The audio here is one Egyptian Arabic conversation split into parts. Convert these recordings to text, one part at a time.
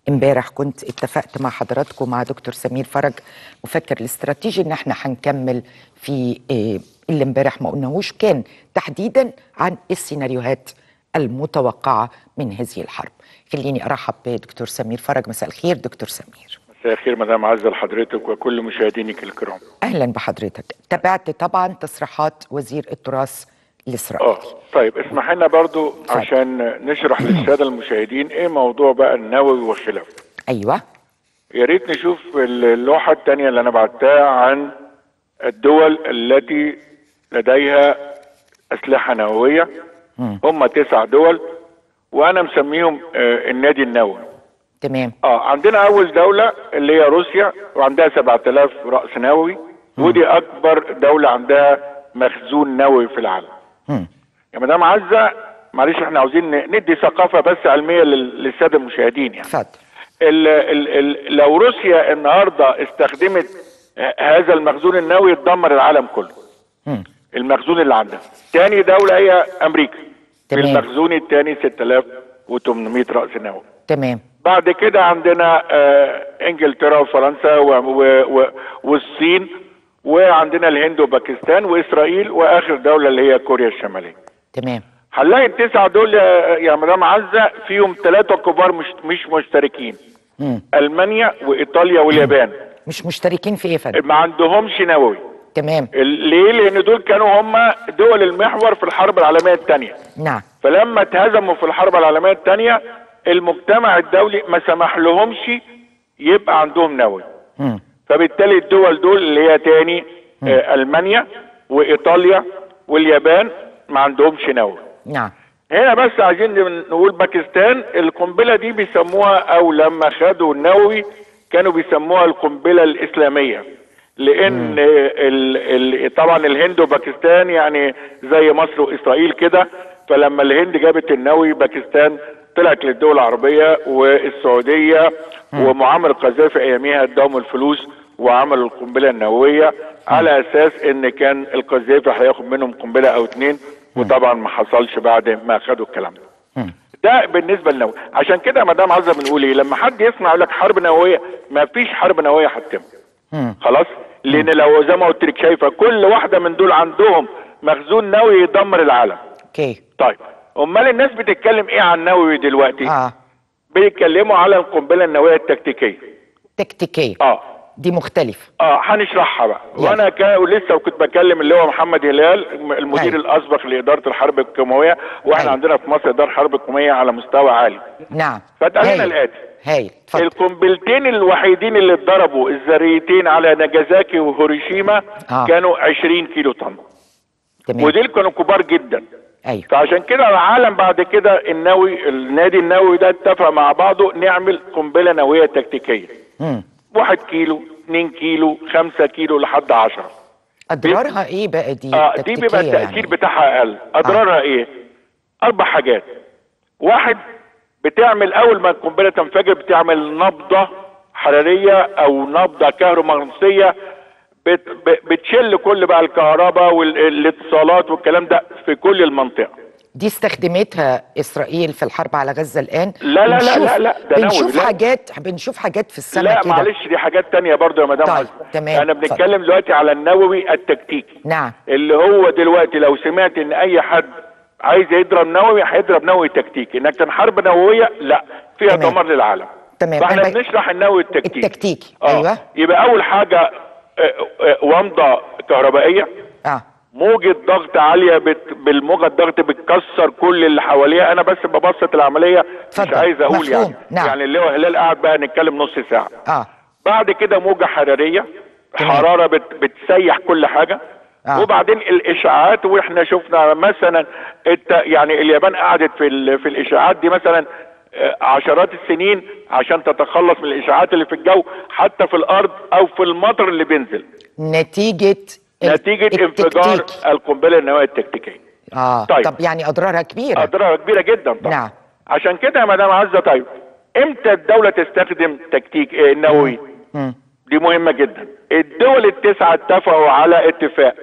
امبارح كنت اتفقت مع حضراتكم مع دكتور سمير فرج مفكر الاستراتيجي ان احنا هنكمل في إيه اللي امبارح ما قلناهوش كان تحديدا عن السيناريوهات المتوقعه من هذه الحرب خليني ارحب بدكتور سمير فرج مساء الخير دكتور سمير مساء الخير مدام عزه لحضرتك وكل مشاهدينك الكرام اهلا بحضرتك تابعت طبعا تصريحات وزير التراث الاسرائيلي اه طيب اسمح لنا برضو اتفضل. عشان نشرح للساده المشاهدين ايه موضوع بقى النووي وخلافه ايوه يا ريت نشوف اللوحه الثانيه اللي انا بعتها عن الدول التي لديها اسلحه نوويه هم تسع دول وانا مسميهم آه، النادي النووي تمام اه عندنا اول دولة اللي هي روسيا وعندها 7000 رأس نووي ودي اكبر دولة عندها مخزون نووي في العالم مم. يا مدام عزة معلش احنا عاوزين ن- ندي ثقافة بس علمية لل- للسادة المشاهدين يعني اتفضل ال ال ال لو روسيا النهاردة استخدمت ه- هذا المخزون النووي يتدمر العالم كله مم. المخزون اللي عندها تاني دولة هي امريكا تمام. المخزون التاني 6800 رأس نووي تمام بعد كده عندنا آه، انجلترا وفرنسا و- و- و- والصين وعندنا الهند وباكستان واسرائيل واخر دوله اللي هي كوريا الشماليه تمام هنلاقي التسعه دول يا يا مدام عزه فيهم ثلاثه كبار مش مش مشتركين مم. المانيا وايطاليا واليابان مش مشتركين في ايه يا فندم ما عندهمش نووي تمام ال- ليه لان دول كانوا هم دول المحور في الحرب العالميه الثانيه نعم فلما اتهزموا في الحرب العالميه الثانيه المجتمع الدولي ما سمح لهمش يبقى عندهم نووي مم. فبالتالي الدول دول اللي هي تاني آه المانيا وايطاليا واليابان ما عندهمش نووي نعم هنا بس عايزين نقول باكستان القنبله دي بيسموها او لما خدوا النووي كانوا بيسموها القنبله الاسلاميه لان ال ال طبعا الهند وباكستان يعني زي مصر واسرائيل كده فلما الهند جابت النووي باكستان طلعت للدول العربيه والسعوديه ومعمر القذافي اياميها اداهم الفلوس وعملوا القنبله النوويه على اساس ان كان القذافي هياخد منهم قنبله او اتنين وطبعا ما حصلش بعد ما خدوا الكلام ده مم. ده بالنسبه للنووي عشان كده يا مدام عزه بنقول ايه لما حد يسمع يقول لك حرب نوويه ما فيش حرب نوويه هتتم مم. خلاص لان لو زي ما قلت لك شايفه كل واحده من دول عندهم مخزون نووي يدمر العالم اوكي طيب امال الناس بتتكلم ايه عن النووي دلوقتي اه بيتكلموا على القنبله النوويه التكتيكيه تكتيكيه اه دي مختلفه اه هنشرحها بقى يلا. وانا كا... ولسه كنت بكلم اللي هو محمد هلال المدير أيوة. الاسبق لاداره الحرب الكيماويه واحنا أيوة. عندنا في مصر اداره حرب كيماويه على مستوى عالي نعم فتقال لنا هايل. الاتي هايل اتفضل القنبلتين الوحيدين اللي اتضربوا الذريتين على ناجازاكي وهيروشيما آه. كانوا 20 كيلو طن تمام ودول كانوا كبار جدا ايوه فعشان كده العالم بعد كده النووي النادي النووي ده اتفق مع بعضه نعمل قنبله نوويه تكتيكيه مم. واحد كيلو 2 كيلو 5 كيلو لحد 10 اضرارها ايه بقى دي اه دي بيبقى تكتيكية التاثير يعني. بتاعها اقل اضرارها ايه اربع حاجات واحد بتعمل اول ما القنبله تنفجر بتعمل نبضه حراريه او نبضه كهرومغناطيسيه بت ب- بتشل كل بقى الكهرباء والاتصالات والكلام ده في كل المنطقه دي استخدمتها اسرائيل في الحرب على غزه الان لا، لا، لا، بنشوف- لا، لا، ده نووي، بنشوف لا. حاجات بنشوف حاجات في السماء لا كده معلش دي حاجات تانية برضو يا مدام طيب، عزة. تمام، انا اتفضل. بنتكلم دلوقتي على النووي التكتيكي نعم اللي هو دلوقتي لو سمعت ان اي حد عايز يضرب نووي هيضرب نووي تكتيكي لكن حرب نوويه لا فيها تمام. دمار للعالم تمام، فاحنا أنا ب- بنشرح النووي التكتيكي التكتيكي، آه. أيوة. يبقى اول حاجه آه، آه، ومضه كهربائيه اه موجة ضغط عالية بت... بالموجة الضغط بتكسر كل اللي حواليها أنا بس ببسط العملية مش اتفضل. عايز أقول مفهوم. يعني نعم. يعني اللي هو هلال قاعد بقى نتكلم نص ساعة اه بعد كده موجة حرارية تمام. حرارة بت... بتسيح كل حاجة آه. وبعدين الاشاعات واحنا شفنا مثلا الت... يعني اليابان قعدت في ال... في الاشاعات دي مثلا آه، عشرات السنين عشان تتخلص من الاشاعات اللي في الجو حتى في الارض او في المطر اللي بينزل نتيجه ال- نتيجة انفجار التكتيك. القنبلة النووية التكتيكية اه طيب. طب يعني اضرارها كبيره اضرارها كبيره جدا طبعا نعم. عشان كده يا مدام عزه طيب امتى الدوله تستخدم تكتيك آه، نووي مم. دي مهمه جدا الدول التسعه اتفقوا على اتفاق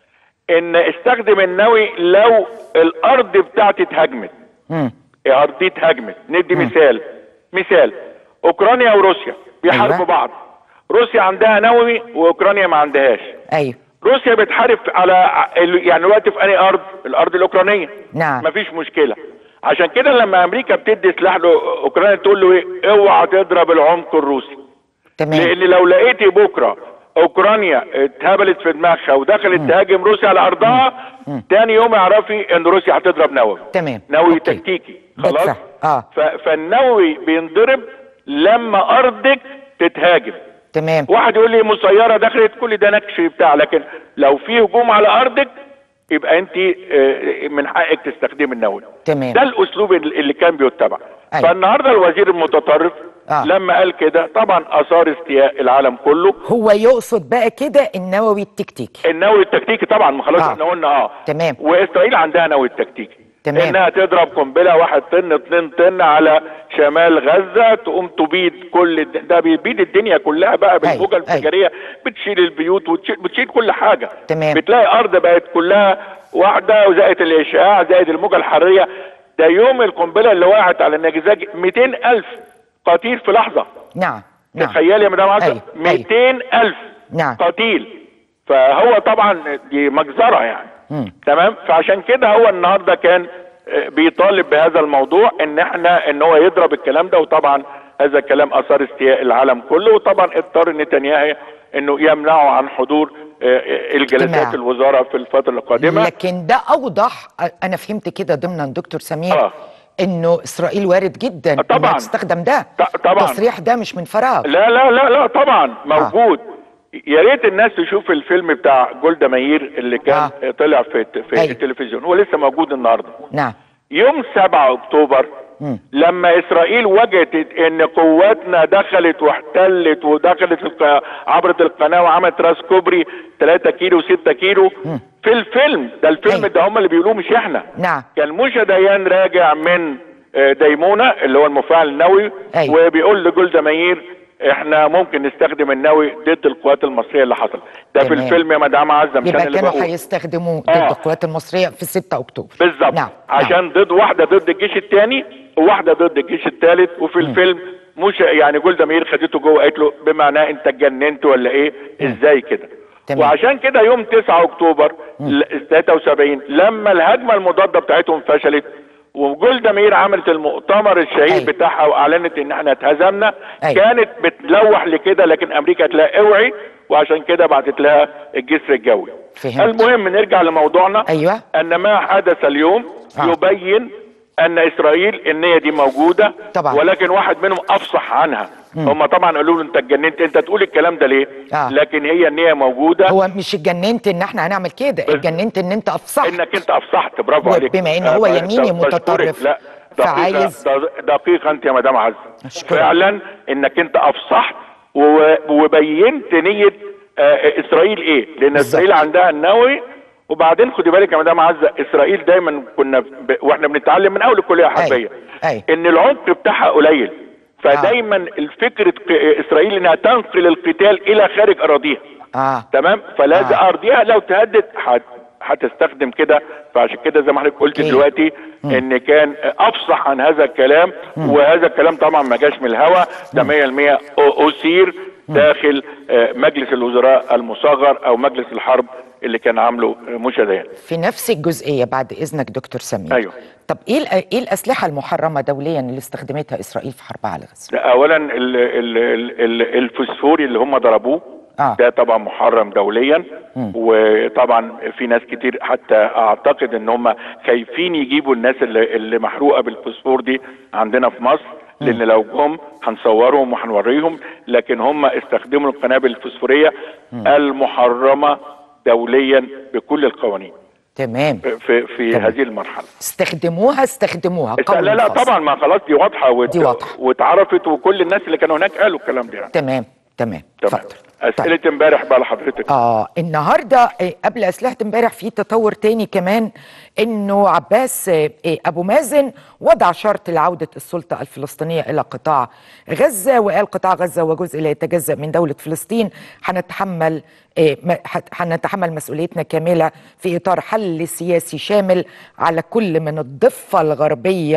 ان استخدم النووي لو الارض بتاعتي اتهاجمت مم. ارضي اتهاجمت ندي مثال مثال اوكرانيا وروسيا بيحاربوا أيوة. بعض روسيا عندها نووي واوكرانيا ما عندهاش ايوه روسيا بتحارب على ع- ال- يعني دلوقتي في انهي ارض الارض الاوكرانيه نعم. مفيش مشكله عشان كده لما امريكا بتدي سلاح لاوكرانيا تقول له ايه اوعى تضرب العمق الروسي تمام لان لو لقيتي بكره اوكرانيا اتهبلت في دماغها ودخلت تهاجم روسيا على ارضها تاني يوم اعرفي ان روسيا هتضرب نووي تمام. نووي أوكي. تكتيكي ده خلاص صح. آه. ف... فالنووي بينضرب لما ارضك تتهاجم تمام واحد يقول لي مسيره دخلت كل ده نكش بتاع لكن لو في هجوم على ارضك يبقى انت آه، من حقك تستخدم النووي تمام. ده الاسلوب اللي كان بيتبع أيوة. فالنهارده الوزير المتطرف آه. لما قال كده طبعا اثار استياء العالم كله هو يقصد بقى كده النووي التكتيكي النووي التكتيكي طبعا ما خلاص آه. احنا قلنا اه تمام. واسرائيل عندها نووي التكتيكي تمام. انها تضرب قنبله واحد طن اتنين طن على شمال غزه تقوم تبيد كل الد... ده بيبيد الدنيا كلها بقى بالموجه أيوة. الانفجاريه بتشيل البيوت وتشيل بتشيل كل حاجه تمام. بتلاقي ارض بقت كلها واحده وزائد الاشعاع زائد الموجه الحراريه ده يوم القنبله اللي وقعت على النجزاج 200 الف قتيل في لحظه نعم نعم تخيل يا مدام عزة أيوة. 200 الف نعم. قتيل فهو طبعا دي مجزره يعني مم. تمام فعشان كده هو النهارده كان آه، بيطالب بهذا الموضوع ان احنا ان هو يضرب الكلام ده وطبعا هذا الكلام اثار استياء العالم كله وطبعا اضطر نتنياهو انه يمنعه عن حضور آه، آه، الجلسات اجتماع. الوزاره في الفتره القادمه لكن ده اوضح انا فهمت كده ضمن دكتور سمير آه. انه اسرائيل وارد جدا آه، طبعاً. انها تستخدم ده ط- طبعاً. التصريح ده مش من فراغ لا لا لا لا طبعا موجود يا ريت الناس تشوف الفيلم بتاع جولدا ماير اللي كان آه. طلع في في أيوة. التلفزيون هو لسه موجود النهارده نعم يوم 7 اكتوبر مم. لما اسرائيل وجدت ان قواتنا دخلت واحتلت ودخلت الق- عبرت القناه وعملت راس كوبري 3 كيلو 6 كيلو في الفيلم ده الفيلم أيوة. ده هم اللي بيقولوه مش احنا نعم. كان موشا ديان راجع من آه، ديمونه اللي هو المفاعل النووي أيوة. وبيقول لجولدا ماير احنا ممكن نستخدم النووي ضد القوات المصريه اللي حصل ده في تمام. الفيلم يا مدام عزه مش انا يبقى اللي كانوا بقول هيستخدموه ضد آه. القوات المصريه في 6 اكتوبر بالظبط نعم عشان ضد واحده ضد الجيش الثاني وواحده ضد الجيش الثالث وفي الفيلم مش يعني جولدا مير خدته جوه قالت له بمعنى انت اتجننت ولا ايه ازاي كده تمام. وعشان كده يوم 9 اكتوبر ل- 73 لما الهجمه المضاده بتاعتهم فشلت وجولدا مير عملت المؤتمر الشهير أيوة. بتاعها واعلنت ان احنا اتهزمنا أيوة. كانت بتلوح لكده لكن امريكا تلاقي اوعي وعشان كده بعتت لها الجسر الجوي فهمت. المهم نرجع لموضوعنا أيوة. ان ما حدث اليوم آه. يبين ان اسرائيل النيه دي موجوده طبعا. ولكن واحد منهم افصح عنها هم طبعا قالوا له انت اتجننت انت تقول الكلام ده ليه آه. لكن هي النيه موجوده هو مش اتجننت ان احنا هنعمل كده اتجننت ان انت افصحت انك انت افصحت برافو عليك وبما إن هو آه، يميني بشكرك. متطرف، لا دقيقة فعايز- دق- دقيقة انت يا مدام عز أشكرك. فعلا انك انت افصحت و- وبينت نية آه، اسرائيل ايه لان بالظبط. اسرائيل عندها النووي وبعدين خدي بالك يا مدام عزه اسرائيل دايما كنا ب... واحنا بنتعلم من اول الكليه الحربيه أي. ان العمق بتاعها قليل فدايما الفكره ق- اسرائيل انها تنقل القتال الى خارج اراضيها اه تمام فلازم آه. ارضيها لو تهدد هت- هتستخدم كده فعشان كده زي ما حضرتك قلت أوكي. دلوقتي ان كان افصح عن هذا الكلام وهذا الكلام طبعا ما جاش من الهوا ده 100% أ- اثير داخل آه، مجلس الوزراء المصغر او مجلس الحرب اللي كان عامله آه، موشا ديان في نفس الجزئيه بعد اذنك دكتور سمير أيوه. طب ايه الأ- ايه الاسلحه المحرمه دوليا اللي استخدمتها اسرائيل في حربها على غزه ده اولا ال ال ال ال الفوسفوري اللي هم ضربوه آه. ده طبعا محرم دوليا وطبعا في ناس كتير حتى اعتقد ان هم خايفين يجيبوا الناس اللي, اللي محروقه بالفوسفور دي عندنا في مصر لان لو جم هنصورهم وهنوريهم لكن هم استخدموا القنابل الفوسفوريه المحرمه دوليا بكل القوانين تمام في في تمام. هذه المرحله استخدموها استخدموها است- قول لا لا فصل. طبعا ما خلاص دي واضحه وات- دي واضحة. واتعرفت وكل الناس اللي كانوا هناك قالوا الكلام ده يعني تمام تمام تمام اتفضل اسئله امبارح بقى لحضرتك اه النهارده آه، قبل اسلحه امبارح في تطور تاني كمان انه عباس آه، آه، ابو مازن وضع شرط لعوده السلطه الفلسطينيه الى قطاع غزه وقال قطاع غزه وجزء لا يتجزا من دوله فلسطين هنتحمل آه، م- هت- هنتحمل مسؤوليتنا كامله في اطار حل سياسي شامل على كل من الضفه الغربيه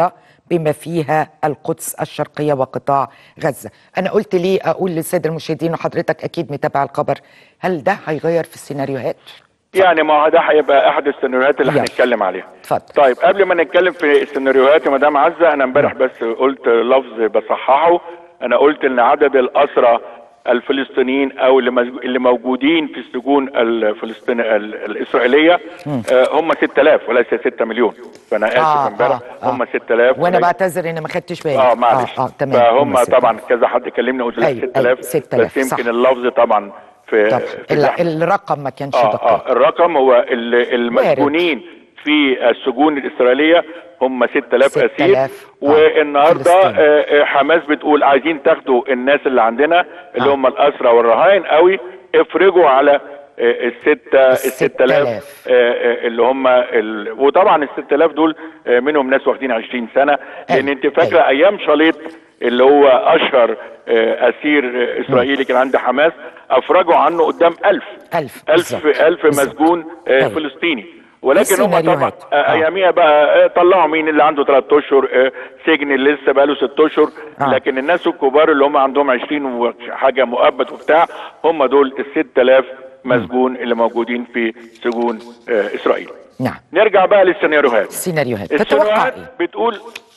بما فيها القدس الشرقيه وقطاع غزه انا قلت ليه اقول للساده المشاهدين وحضرتك اكيد متابع الخبر هل ده هيغير في السيناريوهات يعني ما هو ده هيبقى احد السيناريوهات اللي يلا. هنتكلم عليها اتفضل. طيب قبل ما نتكلم في السيناريوهات يا مدام عزه انا امبارح بس قلت لفظ بصححه انا قلت ان عدد الاسرى الفلسطينيين او اللي مز- اللي موجودين في السجون الفلسطين ال- الاسرائيليه آه هم 6000 وليس 6 مليون فانا اسف امبارح هم 6000 وانا وليس- بعتذر اني ما خدتش بالي اه معلش اه, آه تمام فهم هم ستة. طبعا كذا حد كلمني قلت له أيوة، 6000 أيوة، 6000 بس يمكن صح. اللفظ طبعا في, طب في ال- الزحمة. الرقم ما كانش اه دقيق اه الرقم هو ال- المسجونين في السجون الاسرائيليه هم 6000 اسير 6000 آه. والنهارده فلسطين. آه، آه، حماس بتقول عايزين تاخدوا الناس اللي عندنا اللي آه. هم الاسرى والرهائن قوي افرجوا على آه، الستة ال 6000 آه، آه، اللي هم ال... وطبعا ال 6000 دول آه، منهم ناس واخدين 20 سنه لان أيوة، انت فاكره ايام شاليط اللي هو اشهر آه، اسير آه، اسرائيلي كان عند حماس افرجوا عنه قدام 1000 ألف ألف بالظبط. ألف بالظبط. مسجون آه، أيوة. فلسطيني ولكن هم طبعا السيناريوهات. آه، آه. اياميها بقى آه، طلعوا مين اللي عنده ثلاث اشهر آه، سجن اللي لسه بقى له ست اشهر آه. لكن الناس الكبار اللي هم عندهم 20 وحاجه مؤبد وبتاع هم دول ال 6000 مسجون اللي موجودين في سجون آه، اسرائيل نعم نرجع بقى للسيناريوهات السيناريوهات تتوقع السيناريوهات ايه بتقول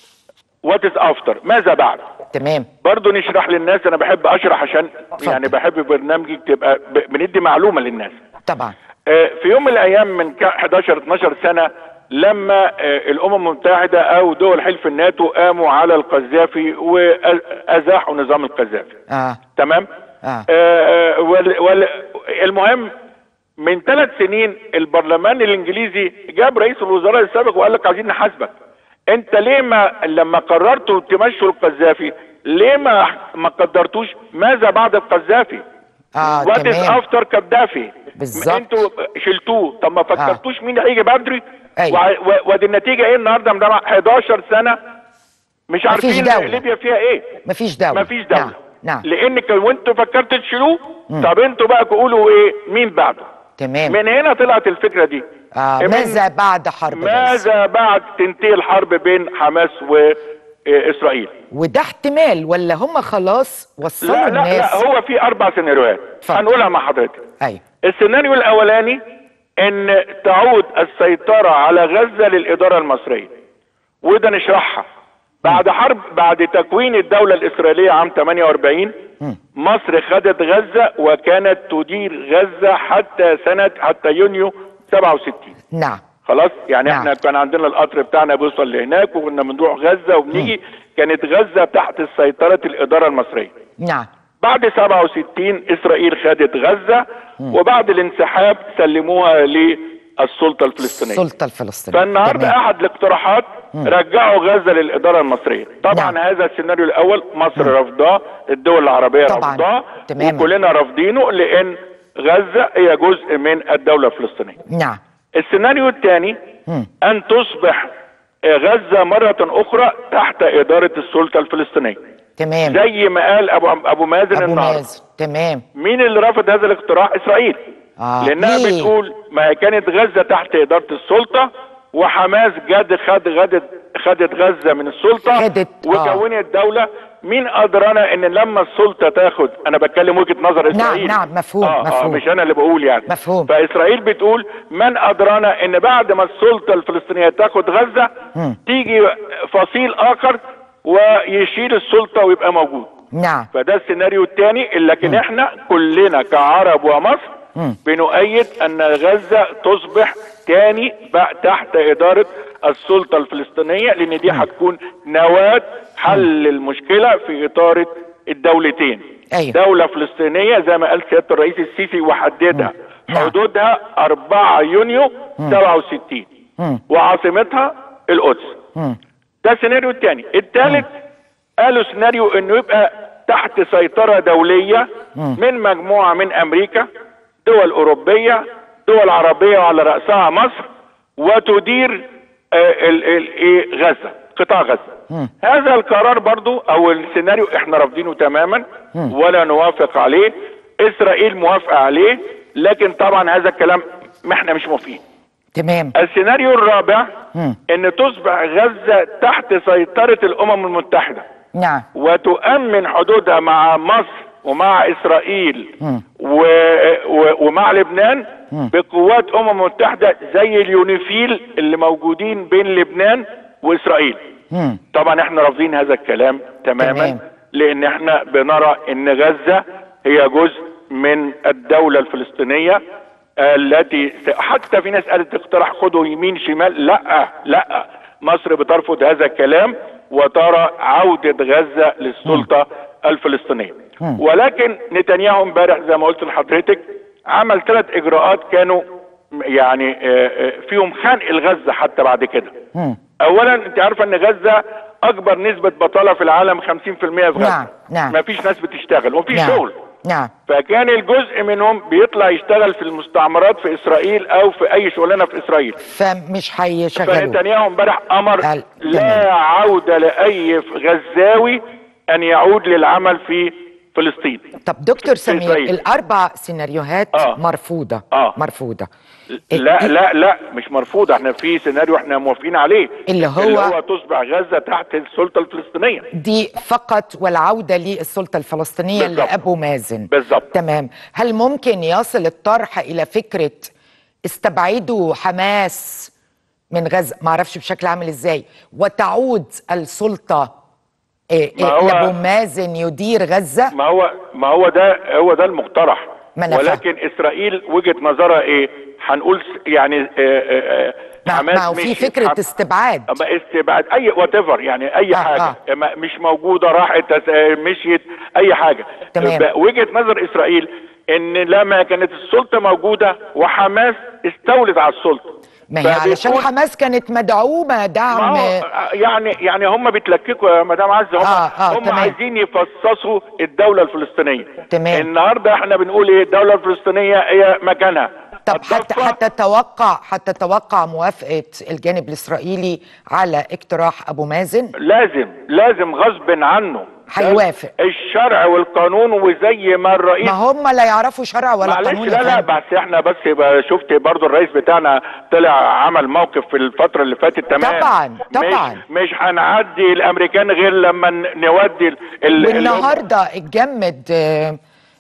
وات از افتر ماذا بعد تمام برضه نشرح للناس انا بحب اشرح عشان اتفضل. يعني بحب برنامجي تبقى ب- بندي معلومه للناس طبعا آه، في يوم من الايام من كا- 11 12 سنه لما آه، الامم المتحده او دول حلف الناتو قاموا على القذافي وازاحوا نظام القذافي اه تمام آه. آه، آه، وال وال المهم من ثلاث سنين البرلمان الانجليزي جاب رئيس الوزراء السابق وقال لك عايزين نحاسبك انت ليه ما لما قررتوا تمشوا القذافي ليه ما ما قدرتوش ماذا بعد القذافي اه وات از تمام افتر قذافي بالظبط. انتوا شلتوه طب ما فكرتوش مين هيجي بدري أيوة. وع- و- وادي النتيجه ايه النهارده من 11 سنه مش عارفين دولة. ليبيا فيها ايه مفيش دولة مفيش دولة نعم نعم لان كان وانتوا فكرتوا تشيلوه طب انتوا بقى تقولوا ايه مين بعده تمام من هنا طلعت الفكره دي آه من- ماذا بعد حرب غزة ماذا بعد تنتهي الحرب بين حماس واسرائيل وده احتمال ولا هم خلاص وصلوا لا لا لا الناس هو في اربع سيناريوهات اتفضل. هنقولها مع حضرتك ايوه السيناريو الاولاني ان تعود السيطره على غزه للاداره المصريه وده نشرحها بعد حرب بعد تكوين الدوله الاسرائيليه عام 48 مصر خدت غزه وكانت تدير غزه حتى سنه حتى يونيو 67 نعم خلاص يعني نعم. احنا كان عندنا القطر بتاعنا بيوصل لهناك وكنا بنروح غزه وبنيجي كانت غزه تحت سيطره الاداره المصريه نعم بعد 67 اسرائيل خدت غزه وبعد الانسحاب سلموها للسلطه الفلسطينيه السلطة الفلسطينية فالنهارده تمام. احد الاقتراحات رجعوا غزه للاداره المصريه طبعا نعم. هذا السيناريو الاول مصر رفضاه الدول العربيه طبعاً. رفضاه تماماً. وكلنا رافضينه لان غزه هي جزء من الدوله الفلسطينيه نعم السيناريو الثاني مم. ان تصبح غزه مره اخرى تحت اداره السلطه الفلسطينيه تمام زي ما قال ابو ابو مازن ابو النهارده مازن تمام مين اللي رفض هذا الاقتراح اسرائيل آه، لانها ليه؟ بتقول ما هي كانت غزه تحت اداره السلطه وحماس جد خد غدت خدت غزه من السلطه خدت، آه. وكونت دوله مين ادرانا ان لما السلطه تاخد انا بتكلم وجهه نظر اسرائيل نعم، مفهوم، آه مفهوم. آه مش انا اللي بقول يعني مفهوم. فاسرائيل بتقول من ادرانا ان بعد ما السلطه الفلسطينيه تاخد غزه مم. تيجي فصيل اخر ويشيل السلطه ويبقى موجود نعم فده السيناريو الثاني لكن احنا كلنا كعرب ومصر مم. بنؤيد ان غزه تصبح تاني بقى تحت اداره السلطه الفلسطينيه لان دي هتكون نواه حل المشكله في اطار الدولتين أيوة. دوله فلسطينيه زي ما قال سياده الرئيس السيسي وحددها نعم. حدودها 4 يونيو 67 مم. وعاصمتها القدس مم. ده السيناريو الثاني الثالث قالوا سيناريو انه يبقى تحت سيطرة دولية من مجموعة من امريكا دول اوروبية دول عربية وعلى رأسها مصر وتدير آه، ال- ال- إيه، غزة قطاع غزة هذا القرار برضو او السيناريو احنا رافضينه تماما ولا نوافق عليه اسرائيل موافقة عليه لكن طبعا هذا الكلام ما احنا مش موافقين تمام السيناريو الرابع مم. ان تصبح غزة تحت سيطرة الامم المتحدة نعم وتؤمن حدودها مع مصر ومع اسرائيل مم. و... و... ومع لبنان بقوات امم متحدة زي اليونيفيل اللي موجودين بين لبنان واسرائيل مم. طبعا احنا رافضين هذا الكلام تماما تمام. لان احنا بنرى ان غزة هي جزء من الدولة الفلسطينية التي س- حتى في ناس قالت اقتراح خدوا يمين شمال لا لا مصر بترفض هذا الكلام وترى عودة غزة للسلطة الفلسطينية ولكن نتنياهو امبارح زي ما قلت لحضرتك عمل ثلاث اجراءات كانوا يعني آه، آه، فيهم خنق الغزة حتى بعد كده مم. اولا انت عارفه ان غزه اكبر نسبه بطاله في العالم 50% في غزه نعم، نعم. ما فيش ناس بتشتغل ومفيش نعم شغل نعم فكان الجزء منهم بيطلع يشتغل في المستعمرات في اسرائيل او في اي شغلانه في اسرائيل فمش هيشغلوا فنتنياهو امبارح امر قال- لا تمام. عوده لاي غزاوي ان يعود للعمل في فلسطين طب دكتور في سمير إسرائيل. الاربع سيناريوهات آه. مرفوضه آه. مرفوضه لا لا لا مش مرفوض احنا في سيناريو احنا موافقين عليه اللي هو- اللي هو تصبح غزه تحت السلطه الفلسطينيه دي فقط والعوده للسلطه الفلسطينيه بالظبط. لابو مازن بالظبط. تمام هل ممكن يصل الطرح الى فكره استبعدوا حماس من غزه ما اعرفش بشكل عامل ازاي وتعود السلطه إيه ما إيه هو- لابو مازن يدير غزه ما هو ما هو ده هو ده المقترح ما أنا ولكن اسرائيل وجهه نظرها ايه هنقول س- يعني آه، آه، آه، ما حماس ما هو في مش فكره حم- استبعاد أما استبعاد اي وات يعني اي آه، حاجه ما- مش موجوده راحت تس- آه، مشيت اي حاجه تمام. ب- وجهه نظر اسرائيل ان لما كانت السلطه موجوده وحماس استولت على السلطه ما هي علشان فبيكون- حماس كانت مدعومه ما دعم هو يعني يعني هم بيتلككوا يا مدام عزه هم آه، آه، هم تمام. عايزين يفصصوا الدوله الفلسطينيه تمام. النهارده احنا بنقول ايه الدوله الفلسطينيه هي مكانها طب حتى الضفة- حتى توقع حتى توقع موافقه الجانب الاسرائيلي على اقتراح ابو مازن لازم لازم غصب عنه هيوافق. الشرع والقانون وزي ما الرئيس ما هم لا يعرفوا شرع ولا معلش قانون لا يا لا فندم. بس احنا بس يبقى شفت برضو الرئيس بتاعنا طلع عمل موقف في الفترة اللي فاتت تمام طبعاً، طبعاً. مش, مش هنعدي الامريكان غير لما ن- نودي ال- ال- والنهارده اتجمد آه،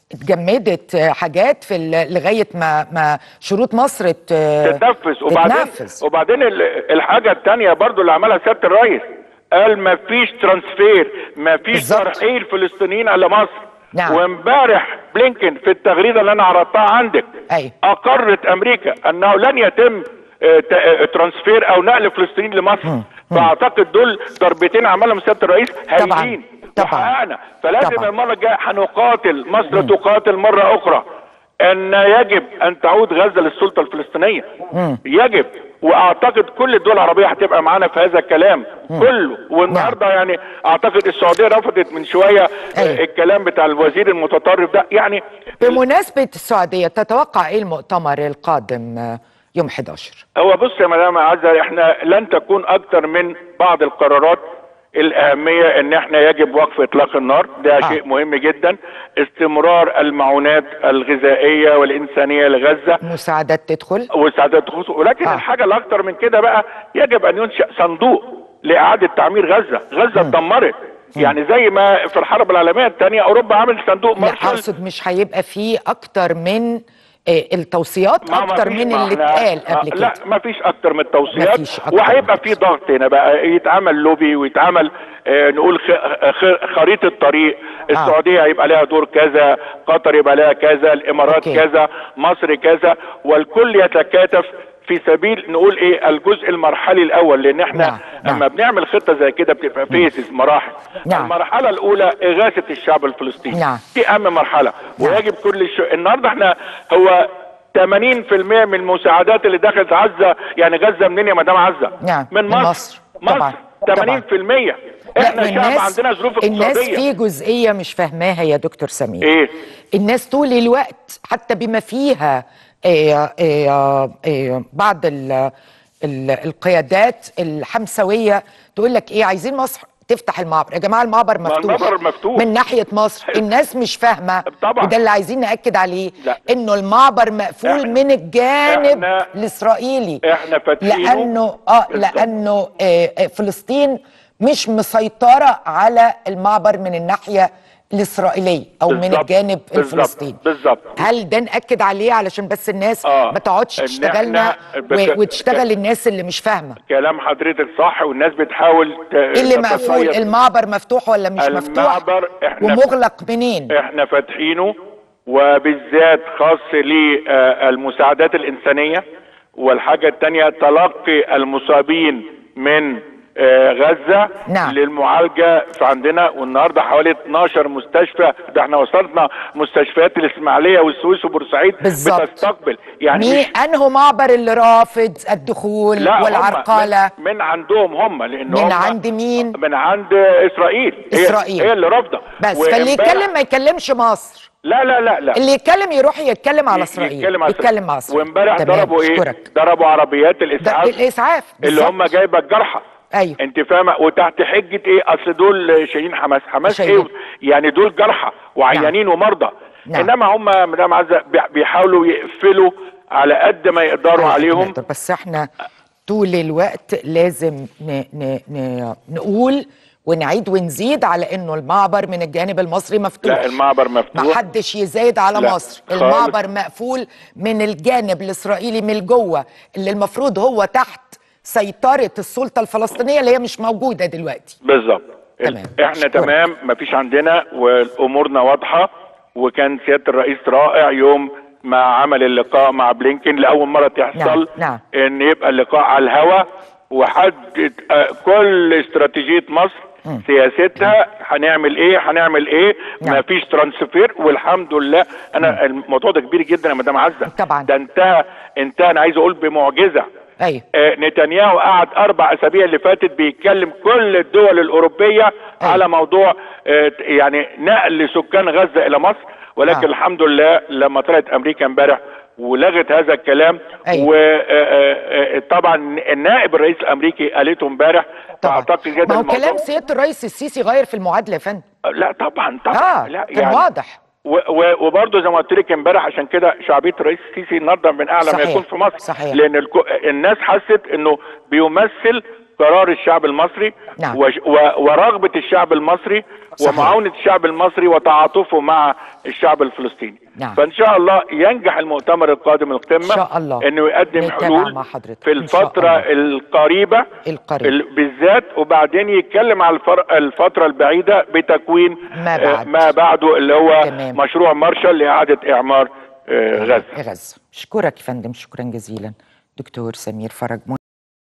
اتجمدت آه، حاجات في ال- لغايه ما ما شروط مصر ت- تتنفذ وبعدين تتنفذ. وبعدين ال- الحاجه الثانيه برضو اللي عملها سياده الرئيس قال ما فيش ترانسفير ما فيش بالظبط. ترحيل فلسطينيين على مصر نعم. وامبارح بلينكن في التغريده اللي انا عرضتها عندك أيوة. اقرت امريكا انه لن يتم آه، ت- آه، ترانسفير او نقل فلسطينيين لمصر فاعتقد دول ضربتين عملهم سياده الرئيس طبعاً. هايلين طبعاً. وحققنا فلازم طبعاً. المره الجايه هنقاتل مصر تقاتل مره اخرى ان يجب ان تعود غزه للسلطه الفلسطينيه يجب واعتقد كل الدول العربيه هتبقى معانا في هذا الكلام كله والنهارده يعني اعتقد السعوديه رفضت من شويه أيوة. آه، الكلام بتاع الوزير المتطرف ده يعني بمناسبه السعوديه تتوقع ايه المؤتمر القادم آه، يوم 11 هو بص يا مدام عزه احنا لن تكون اكتر من بعض القرارات الأهمية إن إحنا يجب وقف إطلاق النار ده آه. آه. شيء مهم جدا استمرار المعونات الغذائية والإنسانية لغزة مساعدات تدخل وسعادة الخصوص ولكن آه. آه. الحاجة الأكثر من كده بقى يجب أن ينشأ صندوق لإعادة تعمير غزة غزة اتدمرت يعني زي ما في الحرب العالمية الثانية أوروبا عملت صندوق لا مارشال اقصد مش هيبقى فيه اكتر من آه، التوصيات ما- ما اكتر فيش- من ما اللي احنا- اتقال قبل آه، كده لا ما فيش اكتر من ما التوصيات فيش أكتر وهيبقى من في ضغط هنا بقى يتعمل لوبي ويتعمل آه نقول خ- خ- خريطه طريق السعوديه هيبقى لها دور كذا قطر يبقى لها كذا الامارات أوكي. كذا مصر كذا والكل يتكاتف في سبيل نقول ايه الجزء المرحلي الاول لان احنا نعم، نعم. لما بنعمل خطه زي كده بتبقى فيزز مراحل نعم. المرحله الاولى اغاثه الشعب الفلسطيني نعم. دي اهم مرحله نعم. ويجب كل الش... النهارده احنا هو 80% من المساعدات اللي دخلت غزه يعني غزه منين يا مدام عزه؟ نعم، من من مصر مصر. مصر طبعاً. 80% احنا لا، شعب عندنا ظروف الناس اقتصاديه في جزئيه مش فاهماها يا دكتور سمير ايه الناس طول الوقت حتى بما فيها آه، آه، آه، بعض ال- ال- القيادات الحمسويه تقول لك ايه عايزين مصر تفتح المعبر يا جماعه المعبر ما مفتوح المعبر مفتوح. من ناحيه مصر الناس مش فاهمه طبعا. وده اللي عايزين ناكد عليه لا. انه المعبر مقفول إحنا- من الجانب إحنا- الاسرائيلي احنا فاتحينه لانه اه بالظبط. لانه آه آه، فلسطين مش مسيطره على المعبر من الناحيه الاسرائيليه او من بالظبط. الجانب بالظبط. الفلسطيني بالظبط. هل ده ناكد عليه علشان بس الناس آه. ما تقعدش إن تشتغلنا إحنا بك- و- وتشتغل الناس اللي مش فاهمه كلام حضرتك صح والناس بتحاول ت- ايه اللي مقفول تتصيد. المعبر مفتوح ولا مش مفتوح المعبر إحنا- ومغلق منين احنا فاتحينه وبالذات خاص للمساعدات الإنسانية والحاجة التانية تلقي المصابين من آه، غزة نعم. للمعالجة في عندنا والنهاردة حوالي 12 مستشفى ده احنا وصلنا مستشفيات الإسماعيلية والسويس وبورسعيد بالظبط. بتستقبل يعني مين مش انه معبر اللي رافض الدخول لا هم والعرقله من, من عندهم هم لان من هم عند مين؟ من عند اسرائيل هي- إسرائيل. هي اللي رافضه بس فاللي وإمبارح- يتكلم ما يتكلمش مصر لا لا لا لا اللي يتكلم يروح يتكلم على اسرائيل يتكلم على يتكلم مع اسرائيل وامبارح تمام، ضربوا ايه أشكرك. ضربوا عربيات ده الاسعاف الاسعاف اللي بالظبط. هم جايبه الجرحى ايوه انت فاهمه وتحت حجه ايه اصل دول شايلين حماس حماس شايلين. ايه يعني دول جرحى وعيانين ومرضى نعم. انما هم مدام عزه بي- بيحاولوا يقفلوا على قد ما يقدروا أيوة، عليهم نقدر. بس احنا طول الوقت لازم ن ن ن نقول ونعيد ونزيد على انه المعبر من الجانب المصري مفتوح لا المعبر ما مفتوح حدش يزايد على لا، مصر خالص. المعبر مقفول من الجانب الاسرائيلي من جوه اللي المفروض هو تحت سيطرة السلطة الفلسطينية اللي هي مش موجودة دلوقتي بالظبط تمام. احنا أشكرك. تمام مفيش عندنا وامورنا واضحه وكان سياده الرئيس رائع يوم ما عمل اللقاء مع بلينكن لاول مره تحصل نعم. ان يبقى اللقاء على الهوا وحدد آه، كل استراتيجيه مصر سياستها هنعمل ايه هنعمل ايه نعم. مفيش ترانسفير والحمد لله انا الموضوع ده كبير جدا يا مدام عزه طبعا. ده انتهى انتهى انا عايز اقول بمعجزه ايوه آه، نتنياهو قعد اربع اسابيع اللي فاتت بيتكلم كل الدول الاوروبيه على موضوع آه، يعني نقل سكان غزه الى مصر ولكن آه. الحمد لله لما طلعت امريكا امبارح ولغت هذا الكلام أيوة. وطبعا النائب الرئيس الامريكي قالته امبارح طبعا فاعتقد جدا ما هو الموضوع- كلام سيادة الرئيس السيسي غير في المعادلة يا فندم لا طبعا طبعا اه لا كان يعني واضح و- و- وبرضه زي ما قلت لك امبارح عشان كده شعبيه الرئيس السيسي النهارده من اعلى ما صحيح. يكون في مصر صحيح. لان الكو... الناس حست انه بيمثل قرار الشعب المصري نعم. وش... و... ورغبه الشعب المصري صحيح. ومعاونه الشعب المصري وتعاطفه مع الشعب الفلسطيني نعم. فان شاء الله ينجح المؤتمر القادم القمه إن شاء الله. انه يقدم نتابع حلول مع حضرتك. في إن شاء الفتره الله. القريبه القريب. ال- بالذات وبعدين يتكلم على الفر... الفتره البعيده بتكوين ما آه، بعد. ما بعده اللي هو تمام. مشروع مارشال لإعادة إعمار آه، غزة غزة اشكرك يا فندم شكرا جزيلا دكتور سمير فرج